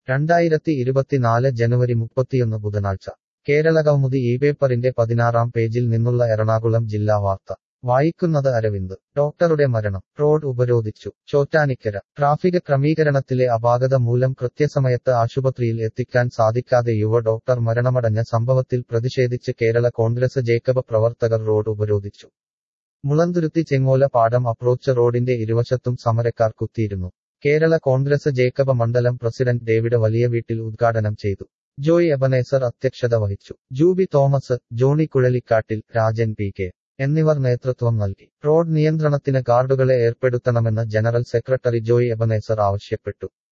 രണ്ടായിരത്തി ഇരുപത്തിനാല് ജനുവരി മുപ്പത്തിയൊന്ന് ബുധനാഴ്ച കേരളകൗമുദി ഈ പേപ്പറിന്റെ പതിനാറാം പേജിൽ നിന്നുള്ള എറണാകുളം ജില്ലാ വാർത്ത വായിക്കുന്നത് അരവിന്ദ് ഡോക്ടറുടെ മരണം റോഡ് ഉപരോധിച്ചു ചോറ്റാനിക്കര ട്രാഫിക് ക്രമീകരണത്തിലെ അപാകത മൂലം കൃത്യസമയത്ത് ആശുപത്രിയിൽ എത്തിക്കാൻ സാധിക്കാതെ യുവ ഡോക്ടർ മരണമടഞ്ഞ സംഭവത്തിൽ പ്രതിഷേധിച്ച് കേരള കോൺഗ്രസ് ജേക്കബ് പ്രവർത്തകർ റോഡ് ഉപരോധിച്ചു മുളന്തുരുത്തി ചെങ്ങോല പാടം അപ്രോച്ച് റോഡിന്റെ ഇരുവശത്തും സമരക്കാർ കുത്തിയിരുന്നു കേരള കോൺഗ്രസ് ജേക്കബ മണ്ഡലം പ്രസിഡന്റ് ഡേവിഡ് വലിയ വീട്ടിൽ ഉദ്ഘാടനം ചെയ്തു ജോയ് എബനേസർ അധ്യക്ഷത വഹിച്ചു Jubi Thomas Johnny Kuzhalikkattil Rajan P K എന്നിവർ നേതൃത്വം നൽകി റോഡ് നിയന്ത്രണത്തിന് ഗാർഡുകളെ ഏർപ്പെടുത്തണമെന്ന് ജനറൽ സെക്രട്ടറി ജോയ് എബനേസർ ആവശ്യപ്പെട്ടു